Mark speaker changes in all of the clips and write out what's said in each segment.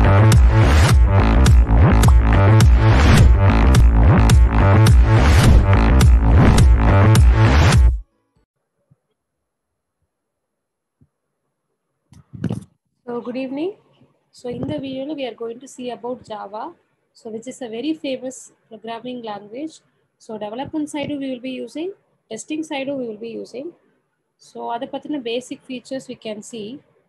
Speaker 1: So good evening. So in the video we are going to see about Java, so which is a very famous programming language. So development side we will be using, testing side we will be using. So அதை பத்தின basic features we can see.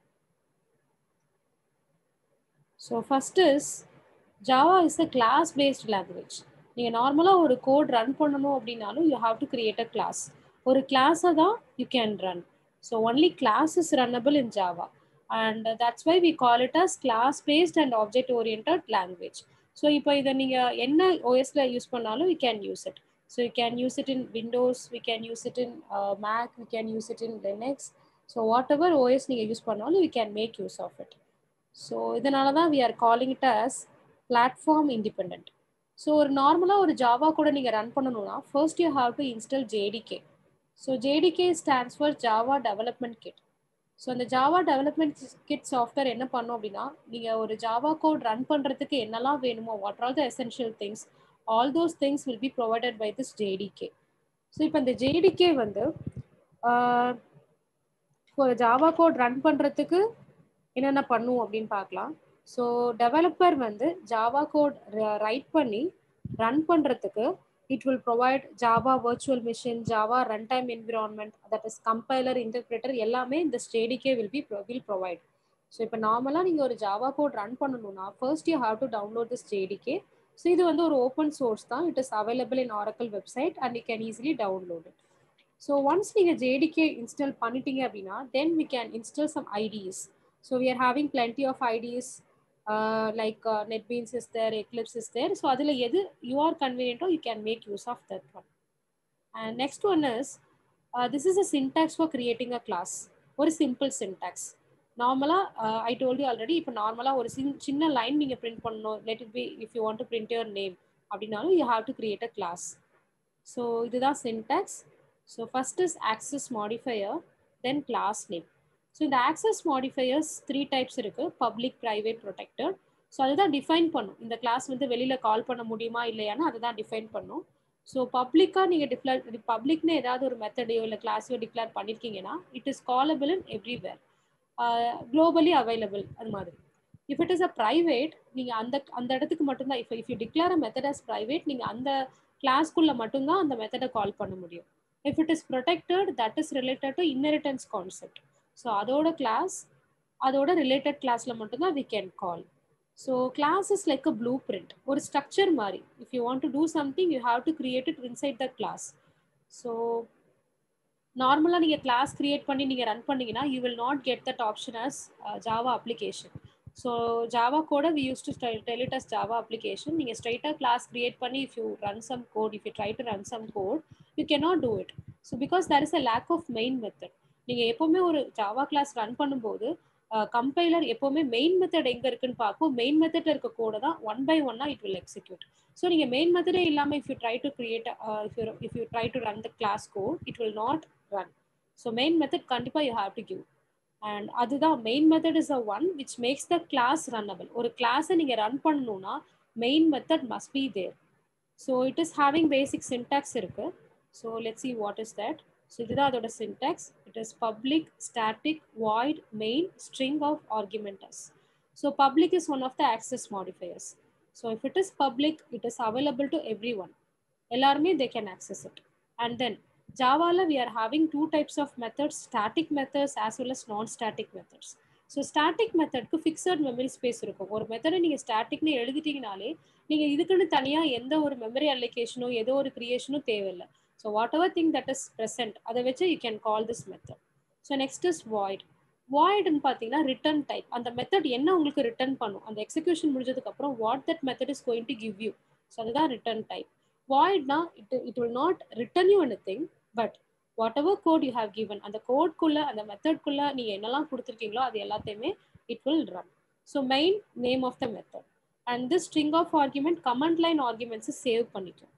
Speaker 1: So first is Java is a class based language. நீங்கள் நார்மலாக ஒரு code run பண்ணணும் அப்படின்னாலும் you have to create a class ஒரு கிளாஸை தான் you can run so only class is runnable in Java and that's why we call it as class based and object orient language so இப்போ இதை நீங்கள் என்ன ஓஎஸ்ல யூஸ் பண்ணாலும் you can use it so you can use it in Windows we can use it in Mac we can use it in Linux so what ever OS நீங்கள் use பண்ணாலும் you can make use of it so இதனால தான் we are calling it as platform independent so ஒரு நார்மலாக ஒரு Java கூட நீங்கள் run பண்ணணும்னா first you have to install JDK so JDK stands for Java development kit so அந்த Java development kit software என்ன பண்ணும் அப்படின்னா நீங்கள் ஒரு ஜாவா கோட் ரன் பண்ணுறதுக்கு என்னெல்லாம் வேணுமோ what all the essential things all those things will be provided by this JDK so இப்போ இந்த ஜேடிகே வந்து ஒரு ஜாவா கோட் ரன் பண்ணுறதுக்கு என்னென்ன பண்ணும் அப்படின்னு பார்க்கலாம் ஸோ டெவலப்பர் வந்து ஜாவா கோட் ரைட் பண்ணி ரன் பண்ணுறதுக்கு it will provide java virtual machine java runtime environment that is compiler interpreter எல்லாமே இந்த JDK will be will provide so இப்போ நார்மலாக நீங்கள் ஒரு ஜாவா கோட் ரன் பண்ணணும்னா first you have to download this JDK so இது வந்து ஒரு ஓப்பன் சோர்ஸ் தான் it is available in Oracle website and you can easily download it so once நீங்கள் ஜேடிகே இன்ஸ்டால் பண்ணிட்டீங்க அப்படின்னா then we can install some IDEs so we are having plenty of IDEs uh, like uh, NetBeans is there, Eclipse is there. So adila edu you are convenient or you can make use of that one. And next one is, uh, this is a syntax for creating a class. Or a simple syntax. Normala, uh, I told you already, if normala or chinna line being a print panno, let it be if you want to print your name. Abdinalu, you have to create a class. So this is syntax. So first is access modifier, then class name. So இந்த access modifiers three types இருக்கு public private protected so அதுதான் define பண்ணும் இந்த class வந்து வெளியில கால் பண்ண முடியுமா இல்லையான்னு அதை தான் டிஃபைன் பண்ணும் ஸோ பப்ளிக்காக நீங்கள் டிக்ளேர் பப்ளிக்னு ஏதாவது ஒரு மெத்தடையோ இல்லை கிளாஸையோ டிக்ளேர் பண்ணியிருக்கீங்கன்னா it is callable in everywhere globally available அது மாதிரி if it is a private நீங்கள் அந்த அந்த இடத்துக்கு மட்டும்தான் இப்போ if you declare a method as private நீங்கள் அந்த கிளாஸ்க்குள்ளே மட்டும்தான் அந்த மெத்தடை கால் பண்ண முடியும் if it is protected that is related to inheritance concept so அதோட கிளாஸ் அதோட ரிலேட்டட் கிளாஸில் மட்டும்தான் we can call so class is like a blue print ஒரு ஸ்ட்ரக்சர் மாதிரி if you want to do something you have to create it inside the class so நார்மலாக நீங்கள் class create பண்ணி நீங்கள் ரன் பண்ணீங்கன்னா you will not get that option as Java application so Java கோட we use to tell it as Java application நீங்கள் ஸ்ட்ரைட்டாக class create பண்ணி if you run some code if you try to run some code you cannot do it so because there is a lack of main method நீங்கள் எப்போவுமே ஒரு Java class run பண்ணும்போது compiler எப்போவுமே main method எங்கே இருக்குன்னு பார்க்கும் main மெத்தட்ல இருக்க கோட தான் ஒன் பை ஒன்னா இட் வில் எக்ஸிக்யூட் ஸோ நீங்கள் மெயின் மெத்தடே இல்லாமல் if you try to create if you if you try to run the class code it will not run so main method கண்டிப்பாக you have to give and அதுதான் main method is a one which makes the class runnable ஒரு கிளாஸை நீங்கள் run பண்ணணும்னா main method must be there so it is having basic syntax இருக்கு so let see what is that so இதுதான் அதோட syntax it is public static void main string of arguments so public is one of the access modifiers so if it is public it is available to everyone எல்லாருமே they can access it and then ஜாவால we are having two types of methods static methods as well as non static methods so static மெத்தட்க்கு fixed memory space இருக்கும் ஒரு மெத்தடை நீங்கள் ஸ்டாட்டிக்னு எழுதிட்டீங்கனாலே நீங்கள் இதுக்குன்னு தனியாக எந்த ஒரு மெமரி அப்ளிகேஷனோ ஏதோ ஒரு கிரியேஷனும் தேவையில்லை So whatever thing that is present, அதை வச்சு you can call this method. So next is void. voidன்னு பார்த்தீங்கன்னா ரிட்டர்ன் டைப் அந்த மெத்தட் என்ன உங்களுக்கு ரிட்டர்ன் பண்ணும் அந்த எக்ஸிக்யூஷன் முடிஞ்சதுக்கு அப்புறம் what that method is going to give you so அதுதான் ரிட்டர்ன் டைப் வாய்ட்னா it it will not return you anything but whatever code you have given அந்த கோட்குள்ள அந்த மெத்தட்குள்ள நீங்கள் என்னெல்லாம் கொடுத்துருக்கீங்களோ அது எல்லாத்தையுமே it will run so main name of the method and this string of argument comment line ஆர்குமெண்ட்ஸை சேவ் பண்ணிக்கும்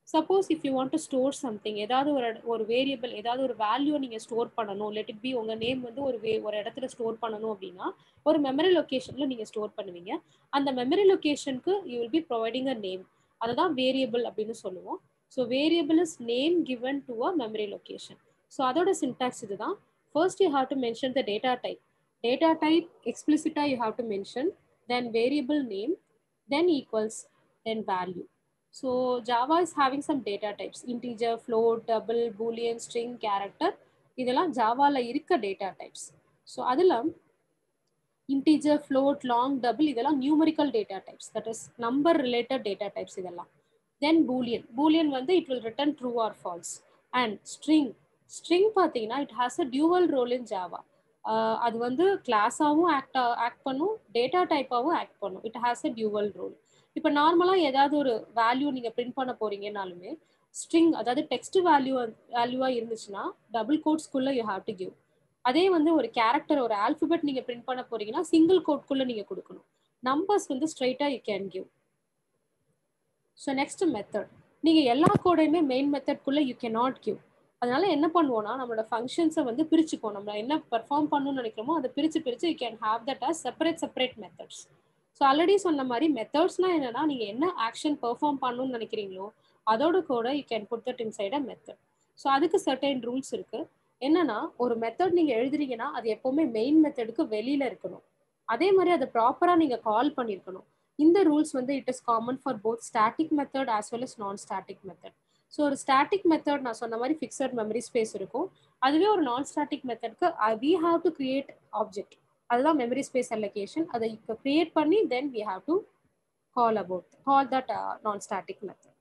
Speaker 1: suppose if you want to store something ஏதாவது ஒரு ஒரு வேரியபிள் ஏதாவது ஒரு வேல்யூ நீங்கள் ஸ்டோர் பண்ணணும் லெட் இட் பி உங்கள் நேம் வந்து ஒரு வே ஒரு இடத்துல ஸ்டோர் பண்ணணும் அப்படின்னா ஒரு மெமரி லொக்கேஷனில் நீங்கள் ஸ்டோர் பண்ணுவீங்க அந்த மெமரி லொக்கேஷனுக்கு you will be providing a name அதை தான் வேரியபிள் அப்படின்னு சொல்லுவோம் so variable is name given to a memory location so அதோட சின்டாக்ஸ் இதுதான் first you have to mention the data type data type எக்ஸ்பிளிசிட்டாக you have to mention then variable name then equals then value So Java is having some data types, integer, float, double, boolean, string, character. இதெல்லாம் ஜாவால இருக்க data types so அதில் integer float long double இதெல்லாம் numerical data types that is number related data types இதெல்லாம் then boolean boolean வந்து it will return true or false and string string பார்த்தீங்கன்னா it has a dual role in Java அது வந்து கிளாஸாகவும் act act பண்ணும் data டைப்பாகவும் act பண்ணும் it has a dual role இப்போ நார்மலாக ஏதாவது ஒரு வேல்யூ நீங்கள் பிரிண்ட் பண்ண போறீங்கனாலுமே ஸ்ட்ரிங் அதாவது டெக்ஸ்ட் வேல்யூ வேல்யூவாக இருந்துச்சுன்னா டபுள் கோட்ஸ்குள்ளே யூ ஹாவ் டு கிவ் அதே வந்து ஒரு கேரக்டர் ஒரு ஆல்ஃபபெட் நீங்கள் பிரிண்ட் பண்ண போறீங்கன்னா சிங்கிள் கோட்குள்ளே நீங்கள் கொடுக்கணும் நம்பர்ஸ் வந்து ஸ்ட்ரைட்டாக you can give so next method நீங்கள் எல்லா கோடையுமே மெயின் மெத்தட்குள்ளே யூ கே நாட் கிவ் அதனால என்ன பண்ணுவோம்னா நம்மளோட ஃபங்க்ஷன்ஸை வந்து பிரிச்சுப்போம் நம்ம என்ன பெர்ஃபார்ம் பண்ணணும்னு நினைக்கிறோமோ அதை பிரித்து பிரித்து you can have that as separate separate methods so already சொன்ன மாதிரி மெத்தட்ஸ்னா என்னன்னா நீங்கள் என்ன ஆக்ஷன் பெர்ஃபார்ம் பண்ணணும்னு நினைக்கிறீங்களோ அதோட கூட you can put that inside a method so அதுக்கு சர்டைன் ரூல்ஸ் இருக்கு என்னன்னா ஒரு மெத்தட் நீங்கள் எழுதுறீங்கன்னா அது எப்போவுமே மெயின் மெத்தடுக்கு வெளியில இருக்கணும் அதே மாதிரி அதை ப்ராப்பராக நீங்கள் கால் பண்ணியிருக்கணும் இந்த ரூல்ஸ் வந்து it is common for both static method as well as non static method so ஒரு ஸ்டாட்டிக் மெத்தட் நான் சொன்ன மாதிரி ஃபிக்ஸட் மெமரி ஸ்பேஸ் இருக்கும் அதுவே ஒரு நான் ஸ்டாட்டிக் மெத்தட்க்கு we have to create object அதுதான் மெமரி ஸ்பேஸ் அலோகேஷன் அதை இப்போ கிரியேட் பண்ணி then we have to call about call that non static method